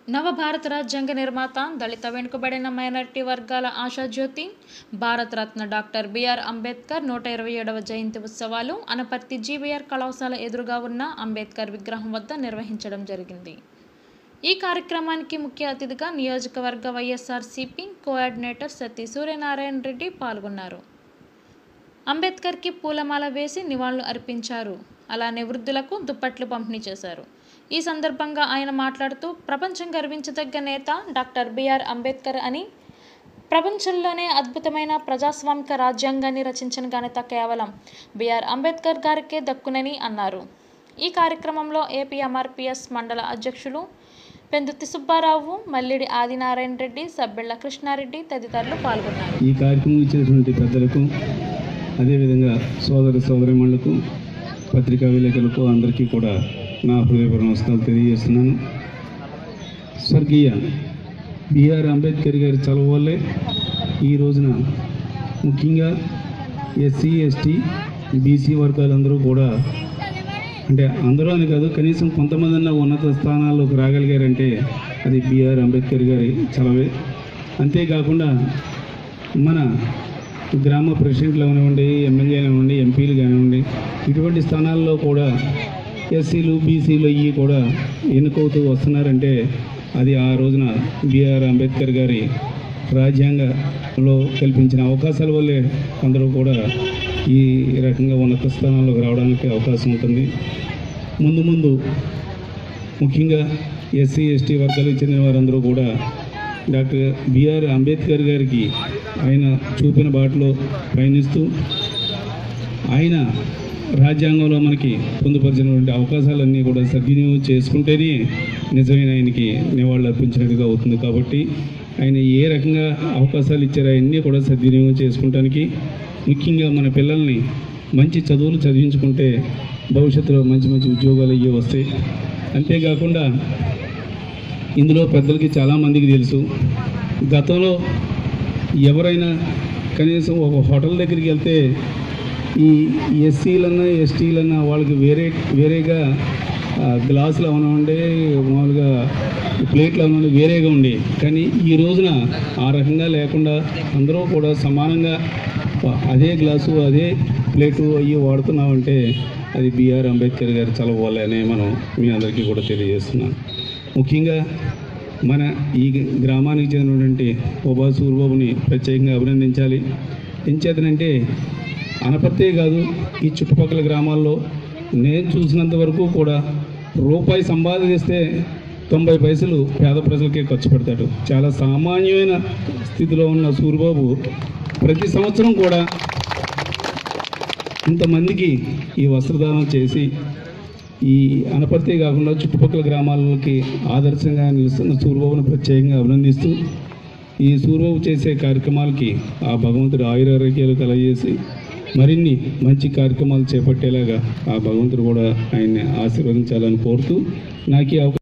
నవభారత రాజ్యాంగ నిర్మాత దళిత వెనుకబడిన మైనారిటీ వర్గాల ఆశాజ్యోతి భారతరత్న డాక్టర్ బిఆర్ అంబేద్కర్ నూట ఇరవై ఏడవ జయంతి ఉత్సవాలు అనపర్తి జీవీఆర్ కళాశాల ఎదురుగా ఉన్న అంబేద్కర్ విగ్రహం వద్ద నిర్వహించడం జరిగింది ఈ కార్యక్రమానికి ముఖ్య అతిథిగా నియోజకవర్గ వైఎస్ఆర్సీపీ కోఆర్డినేటర్ సతీ సూర్యనారాయణ రెడ్డి పాల్గొన్నారు అంబేద్కర్కి పూలమాల వేసి నివాళులు అర్పించారు అలానే వృద్ధులకు దుప్పట్లు పంపిణీ చేశారు ఈ సందర్భంగా ఆయన మాట్లాడుతూ ప్రపంచం గర్వించదగ్గ నేత డాక్టర్ బిఆర్ అంబేద్కర్ అని ప్రపంచంలోనే అద్భుతమైన ప్రజాస్వామిక రాజ్యాంగాన్ని రచించిన ఘనత కేవలం బిఆర్ అంబేద్కర్ గారికే దక్కునని అన్నారు ఈ కార్యక్రమంలో ఏపీ ఎంఆర్పిఎస్ మండల అధ్యక్షులు పెందుతి సుబ్బారావు మల్లిడి ఆదినారాయణ రెడ్డి సబ్బెళ్ల కృష్ణారెడ్డి తదితరులు పాల్గొన్నారు ఈ కార్యక్రమం ఇచ్చినటువంటి పెద్దలకు అదేవిధంగా సోదర సోదరిమణులకు పత్రికా విలేకరులకు అందరికీ కూడా నా హృదయపూర్వ నమస్కారాలు తెలియజేస్తున్నాను స్వర్గీయ బిఆర్ అంబేద్కర్ గారి చలవ వల్లే ఈ రోజున ముఖ్యంగా ఎస్సీ ఎస్టీ బీసీ వర్గాలందరూ కూడా అంటే అందరూ అని కాదు కనీసం కొంతమంది అన్న ఉన్నత స్థానాల్లోకి రాగలిగారంటే అది బిఆర్ అంబేద్కర్ గారి చలవే అంతేకాకుండా మన గ్రామ ప్రెసిడెంట్లు కానివ్వండి ఎమ్మెల్యే కానివ్వండి ఎంపీలు కానివ్వండి ఇటువంటి స్థానాల్లో కూడా ఎస్సీలు బీసీలు అయ్యి కూడా ఎన్నుకవుతూ వస్తున్నారంటే అది ఆ రోజున బిఆర్ అంబేద్కర్ గారి రాజ్యాంగంలో కల్పించిన అవకాశాల వల్లే అందరూ కూడా ఈ రకంగా ఉన్నత స్థానాల్లోకి రావడానికి అవకాశం ఉంటుంది ముందు ముందు ముఖ్యంగా ఎస్సీ ఎస్టీ వర్గాలకు చెందిన వారందరూ కూడా డాక్టర్ బిఆర్ అంబేద్కర్ గారికి ఆయన చూపిన బాటలో పయనిస్తూ ఆయన రాజ్యాంగంలో మనకి పొందుపరిచినటువంటి అవకాశాలన్నీ కూడా సద్వినియోగం చేసుకుంటేనే నిజమైన ఆయనకి నివాళులు అర్పించినట్టుగా అవుతుంది కాబట్టి ఆయన ఏ రకంగా అవకాశాలు ఇచ్చారో అవన్నీ కూడా సద్వినియోగం చేసుకుంటానికి ముఖ్యంగా మన పిల్లల్ని మంచి చదువులు చదివించుకుంటే భవిష్యత్తులో మంచి మంచి ఉద్యోగాలు అయ్యి వస్తాయి అంతేకాకుండా ఇందులో పెద్దలకి చాలామందికి తెలుసు గతంలో ఎవరైనా కనీసం ఒక హోటల్ దగ్గరికి వెళ్తే ఈ ఎస్సీలన్నా ఎస్టీలన్నా వాళ్ళకి వేరే వేరేగా ఆ, గ్లాసులు అవనండి మామూలుగా ప్లేట్లు అవనండి వేరేగా ఉండి కానీ ఈ రోజున ఆ రకంగా లేకుండా అందరూ కూడా సమానంగా అదే గ్లాసు అదే ప్లేటు అయ్యి వాడుతున్నామంటే అది బిఆర్ అంబేద్కర్ గారి చలవాలని మనం మీ అందరికీ కూడా తెలియజేస్తున్నాను ముఖ్యంగా మన ఈ గ్రామానికి చెందినటువంటి ఓబా సూర్బాబుని ప్రత్యేకంగా అభినందించాలి ఎంచేతనంటే అనపర్తే కాదు ఈ చుట్టుపక్కల గ్రామాల్లో నేను చూసినంత వరకు కూడా రూపాయి సంపాదిస్తే తొంభై పైసలు పేద ప్రజలకే ఖర్చు పెడతాడు చాలా సామాన్యమైన స్థితిలో ఉన్న సూర్యబాబు ప్రతి సంవత్సరం కూడా ఇంతమందికి ఈ వస్త్రదానం చేసి ఈ అనపర్తి కాకుండా చుట్టుపక్కల గ్రామాలకి ఆదర్శంగా నిలుస్తున్న సూర్యబాబును ప్రత్యేకంగా అభినందిస్తూ ఈ సూర్యబాబు చేసే కార్యక్రమాలకి ఆ భగవంతుడు ఆయురారోగ్యాలు కలగజేసి మరిన్ని మంచి కార్యక్రమాలు చేపట్టేలాగా ఆ భగవంతుడు కూడా ఆయన్ని ఆశీర్వదించాలని కోరుతూ నాకు ఈ అవకాశం